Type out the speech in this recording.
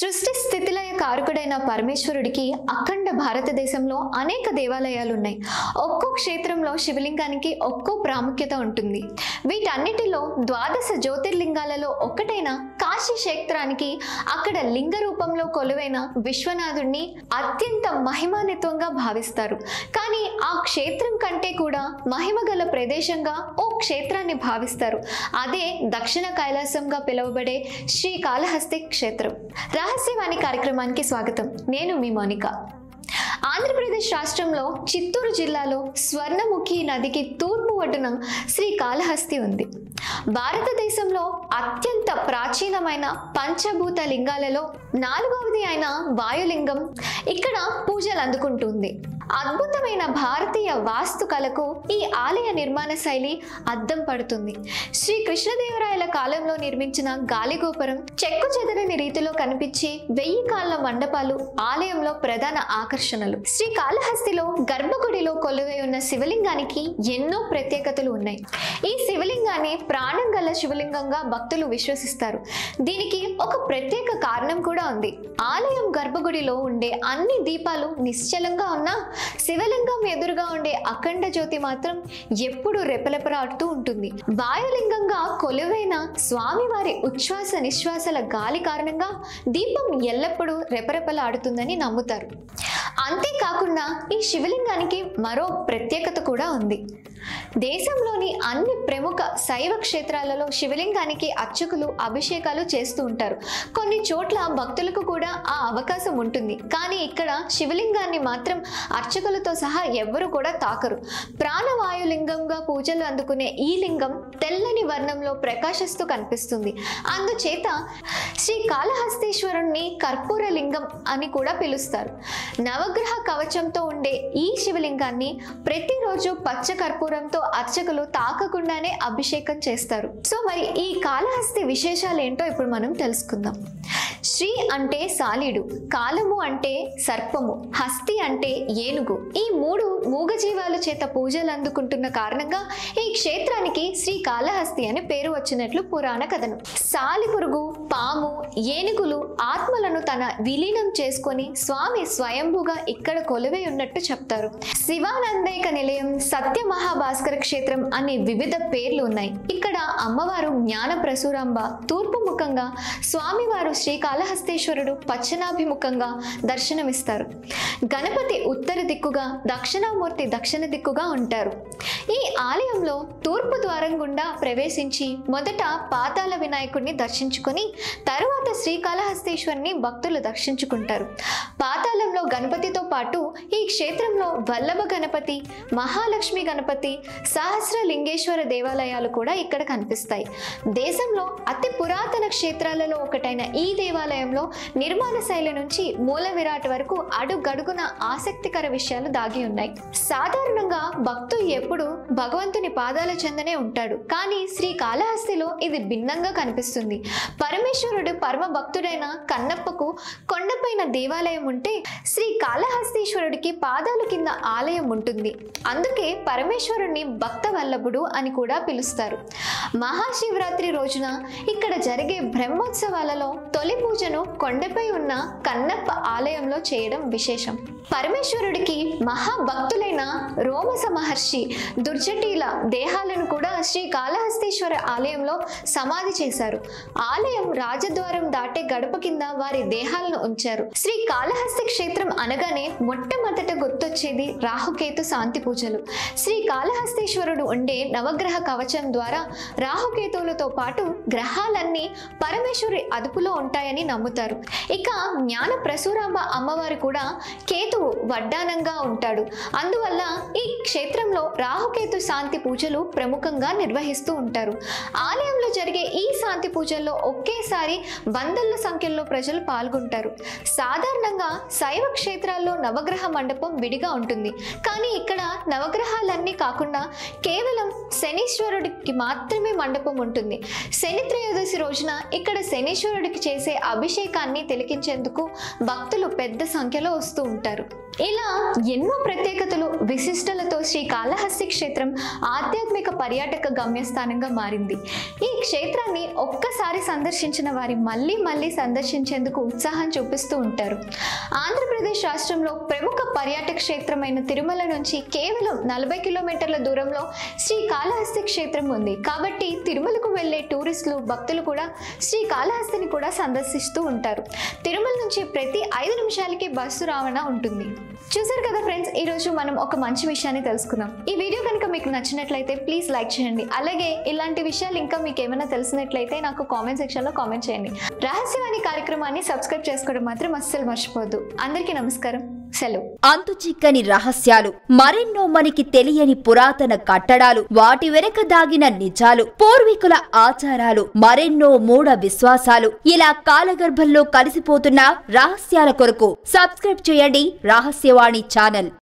సృష్టి స్థితిలయ కారకుడైన పరమేశ్వరుడికి అఖండ భారతదేశంలో అనేక దేవాలయాలు ఉన్నాయి ఒక్కో క్షేత్రంలో శివలింగానికి ఒక్కో ప్రాముఖ్యత ఉంటుంది వీటన్నిటిలో ద్వాదశ జ్యోతిర్లింగాలలో ఒక్కటైన కాశీ క్షేత్రానికి అక్కడ లింగ రూపంలో కొలువైన విశ్వనాథుడిని అత్యంత మహిమాన్వితంగా భావిస్తారు కానీ ఆ క్షేత్రం కంటే కూడా మహిమ గల ప్రదేశంగా ఓ క్షేత్రాన్ని భావిస్తారు అదే దక్షిణ కైలాసంగా పిలువబడే శ్రీ కాళహస్తి క్షేత్రం రహస్యవాణి కార్యక్రమానికి స్వాగతం నేను మీ మోనిక ఆంధ్రప్రదేశ్ రాష్ట్రంలో చిత్తూరు జిల్లాలో స్వర్ణముఖి నదికి తూర్పు ఒడ్డున శ్రీ కాళహస్తి ఉంది భారతదేశంలో అత్యంత ప్రాచీనమైన పంచభూత లింగాలలో నాలుగవది అయిన వాయులింగం ఇక్కడ పూజలు అందుకుంటుంది అద్భుతమైన భారతీయ వాస్తు కళకు ఈ ఆలయ నిర్మాణ శైలి అద్దం పడుతుంది శ్రీ కృష్ణదేవరాయల కాలంలో నిర్మించిన గాలిగోపురం చెక్కు చెదరని రీతిలో కనిపించే వెయ్యి కాళ్ళ మండపాలు ఆలయంలో ప్రధాన ఆకర్షణలు శ్రీ కాళహస్తిలో గర్భగుడిలో కొలువై ఉన్న శివలింగానికి ఎన్నో ప్రత్యేకతలు ఉన్నాయి ఈ శివలింగాన్ని ప్రాణం గల శివలింగంగా భక్తులు విశ్వసిస్తారు దీనికి ఒక ప్రత్యేక కారణం కూడా ఉంది ఆలయం గర్భగుడిలో ఉండే అన్ని దీపాలు నిశ్చలంగా ఉన్నా శివలింగం ఎదురుగా ఉండే అఖండ జ్యోతి మాత్రం ఎప్పుడు రెపరెపలాడుతూ ఉంటుంది వాయులింగంగా కొలువైన స్వామివారి ఉచ్ఛ్వాస నిశ్వాసల గాలి కారణంగా దీపం ఎల్లప్పుడూ రెపరెపలాడుతుందని నమ్ముతారు అంతేకాకుండా ఈ శివలింగానికి మరో ప్రత్యేకత కూడా ఉంది దేశంలోని అన్ని ప్రముఖ శైవ క్షేత్రాలలో శివలింగానికి అర్చకులు అభిషేకాలు చేస్తూ ఉంటారు కొన్ని చోట్ల భక్తులకు కూడా ఆ అవకాశం ఉంటుంది కానీ ఇక్కడ శివలింగాన్ని మాత్రం అర్చకులతో సహా ఎవ్వరూ కూడా తాకరు ప్రాణవాయులింగంగా పూజలు అందుకునే ఈ లింగం తెల్లని వర్ణంలో ప్రకాశిస్తూ కనిపిస్తుంది అందుచేత శ్రీ కాళహస్తీశ్వరుణ్ణి కర్పూర లింగం అని కూడా పిలుస్తారు నవగ్రహ కవచంతో ఉండే ఈ శివలింగాన్ని ప్రతిరోజు పచ్చ కర్పూరంతో అర్చకులు తాకకుండానే అభిషేకం చేస్తారు సో మరి ఈ కాళహస్తి విశేషాలు ఏంటో ఇప్పుడు మనం తెలుసుకుందాం శ్రీ అంటే సాలిడు కాలము అంటే సర్పము హస్తి అంటే ఏనుగు ఈ మూడు మూగజీవాల చేత పూజలు అందుకుంటున్న కారణంగా ఈ క్షేత్రానికి శ్రీ కాళహస్తి అని పేరు వచ్చినట్లు పురాణ కథనం సాలిపురుగు పాము ఏనుగులు ఆత్మలను తన విలీనం చేసుకొని స్వామి స్వయంభుగా ఇక్కడ కొలువై ఉన్నట్టు చెప్తారు శివానందైక నిలయం సత్య మహాభాస్కర క్షేత్రం అనే వివిధ పేర్లు ఉన్నాయి ఇక్కడ అమ్మవారు జ్ఞాన ప్రసూరాంబ తూర్పు ముఖంగా స్వామివారు శ్రీకాళహస్తేశ్వరుడు పశ్చిమాభిముఖంగా దర్శనమిస్తారు గణపతి ఉత్తర దిక్కుగా దక్షిణామూర్తి దక్షిణ దిక్కుగా ఉంటారు ఈ ఆలయంలో తూర్పు ద్వారం గుండా ప్రవేశించి మొదట పాతాల వినాయకుడిని దర్శించుకొని తరువాత శ్రీకాళహస్తేశ్వరిని భక్తులు దర్శించుకుంటారు పాతాళంలో గణపతితో పాటు ఈ క్షేత్రంలో వల్లభ గణపతి మహాలక్ష్మి గణపతి సహస్రలింగేశ్వర దేవాలయాలు కూడా ఇక్కడ కనిపిస్తాయి దేశంలో అతి పురాతన క్షేత్రాలలో ఒకటైన ఈ దేవాలయంలో నిర్మాణ శైలి నుంచి మూల విరాట్ వరకు అడుగడుగున ఆసక్తికర విషయాలు దాగి ఉన్నాయి సాధారణంగా భక్తుడు ఎప్పుడు భగవంతుని పాదాల చెందనే ఉంటాడు కానీ శ్రీ కాళహస్తిలో ఇది భిన్నంగా కనిపిస్తుంది పరమేశ్వరుడు పరమ భక్తుడైన కన్నప్పకు కొండపైన దేవాలయం ఉంటే శ్రీ కాళహస్తీశ్వరుడికి పాదాల కింద ఆలయం ఉంటుంది అందుకే పరమేశ్వరుడిని భక్త వల్లభుడు అని కూడా పిలుస్తారు మహాశివరాత్రి రోజున ఇక్కడ జరిగే బ్రహ్మోత్సవాలలో తొలి పూజను కొండపై ఉన్న కన్నప్ప ఆలయంలో చేయడం విశేషం పరమేశ్వరుడికి మహాభక్తులైన రోమస మహర్షి దుర్జటీల దేహాలను కూడా శ్రీ కాళహస్తీశ్వర ఆలయంలో సమాధి చేశారు ఆలయం రాజద్వారం దాటే గడప కింద వారి దేహాలను ఉంచారు శ్రీ కాళహస్తి క్షేత్రం అనగానే మొట్టమొదట గుర్తొచ్చేది రాహుకేతు శాంతి పూజలు శ్రీ కాళహస్తీశ్వరుడు ఉండే నవగ్రహ కవచం ద్వారా రాహుకేతువులతో పాటు గ్రహాలన్నీ పరమేశ్వరి అదుపులో ఉంటాయని నమ్ముతారు ఇక జ్ఞాన ప్రసూరాంబ అమ్మవారు కూడా కేతువు వడ్డానంగా ఉంటాడు అందువల్ల ఈ క్షేత్రంలో రాహుకేతు శాంతి పూజలు ప్రముఖంగా నిర్వహిస్తూ ఉంటారు ఆలయంలో జరిగే ఈ శాంతి పూజల్లో ఒకేసారి వందల సంఖ్యలో ప్రజలు పాల్గొంటారు సాధారణంగా శైవ క్షేత్రాల్లో నవగ్రహ మండపం విడిగా ఉంటుంది కానీ ఇక్కడ నవగ్రహాలన్నీ కాకుండా కేవలం శనీశ్వరుడికి మాత్రమే మండపం ఉంటుంది శని త్రయోదశి రోజున ఇక్కడ శనీశ్వరుడికి చేసే అభిషేకాన్ని తిలకించేందుకు భక్తులు పెద్ద సంఖ్యలో వస్తూ ఉంటారు ఇలా ఎన్నో ప్రత్యేకతలు విశిష్టలతో శ్రీ కాళహస్తి క్షేత్రం ఆధ్యాత్మిక పర్యాటక గమ్యస్థానంగా మారింది ఈ క్షేత్రాన్ని ఒక్కసారి సందర్శించిన సందర్శించిన వారి మళ్ళీ మళ్ళీ సందర్శించేందుకు ఉత్సాహం చూపిస్తూ ఉంటారు ఆంధ్రప్రదేశ్ రాష్ట్రంలో ప్రముఖ పర్యాటక క్షేత్రమైన తిరుమల నుంచి కేవలం నలభై కిలోమీటర్ల దూరంలో శ్రీ కాళహస్తి క్షేత్రం ఉంది కాబట్టి తిరుమలకు వెళ్ళే టూరిస్టులు భక్తులు కూడా శ్రీ కాళహస్తిని కూడా సందర్శిస్తూ ఉంటారు తిరుమల నుంచి ప్రతి ఐదు నిమిషాలకి బస్సు రవాణా ఉంటుంది చూసారు కదా ఫ్రెండ్స్ ఈరోజు మనం ఒక మంచి విషయాన్ని తెలుసుకుందాం ఈ వీడియో కనుక మీకు నచ్చినట్లయితే ప్లీజ్ లైక్ చేయండి అలాగే ఇలాంటి విషయాలు ఇంకా మీకు ఏమైనా తెలిసినట్లయితే నాకు కామెంట్ సెక్షన్లో కామెంట్ చేయండి రహస్యవాణి కార్యక్రమాన్ని సబ్స్క్రైబ్ చేసుకోవడం మాత్రం అస్సలు మర్చిపోవద్దు అందరికీ నమస్కారం సెలవు అంతు చిక్కని రహస్యాలు మరెన్నో మనకి తెలియని పురాతన కట్టడాలు వాటి వెనక దాగిన నిజాలు పూర్వీకుల ఆచారాలు మరెన్నో మూఢ విశ్వాసాలు ఇలా కాలగర్భంలో కలిసిపోతున్న రహస్యాల కొరకు సబ్స్క్రైబ్ చేయండి రహస్యవాణి ఛానల్